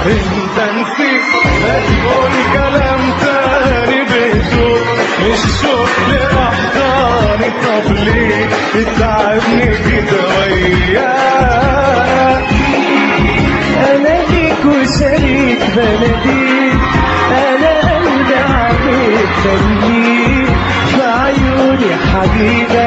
انت نسيت ما تقول كلام تاني بهدوء مش شوق لأحضاني طب ليه بتتعبني كده وياك انا ليك وشريك بلديك انا قلبي عليك خليك في عيوني حبيبة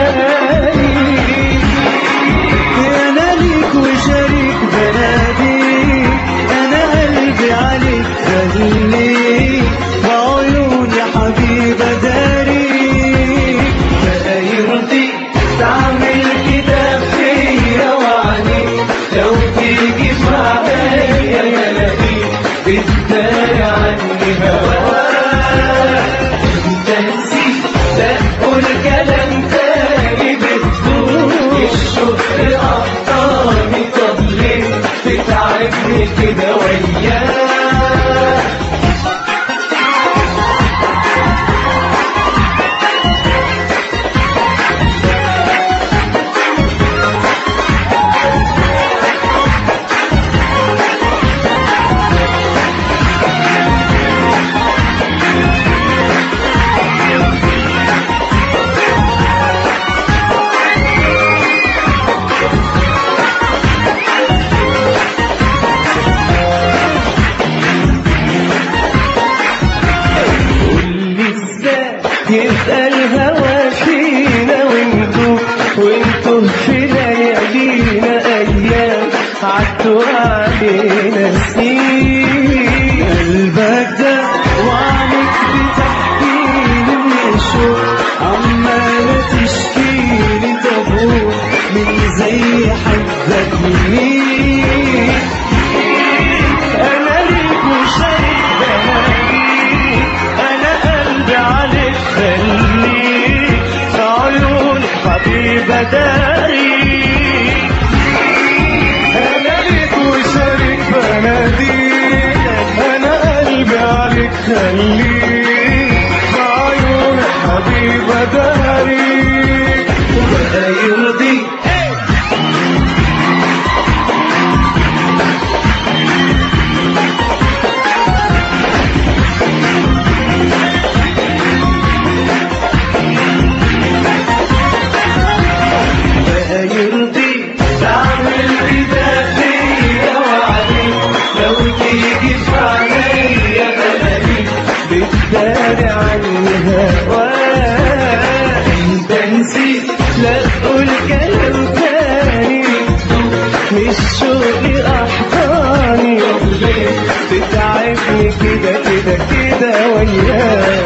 داريك انا ليك وشريك بلديك انا قلبي عليك خليك في عيوني حبيبة داريك بقى يرضيك تعمل كده فيا وعليك لو تيجي معايا يا لبيب بتداري عني هواك انت نسيت لا تقول كلام تاني بتدور الشوق قطعني طب ليه بتعبني كده وياك قولي ازاي يبقى الهوى فينا وانتو وانتو في ليالينا ايام عدوا علينا سنين قلبك ده وعليك بتحكيلي من الشوق عمالة تشكيلي تابوت من زي حبك مين انا ليك وشايف بناديك انا قلبي عليك خليك في عيوني حبيبة داريك انا ليك وشريك بناديك انا قلبي عليك خليك في عيون حبيبة داريك وبقى يرضيك بقى يرضيك تعمل كده فيا وعليك لو تيجي في عينيا بلاقيك بتداري عني هواك انت نسيت لا تقول كلام تاني مش شوقي احضاني تتعبني كده كده كده وياك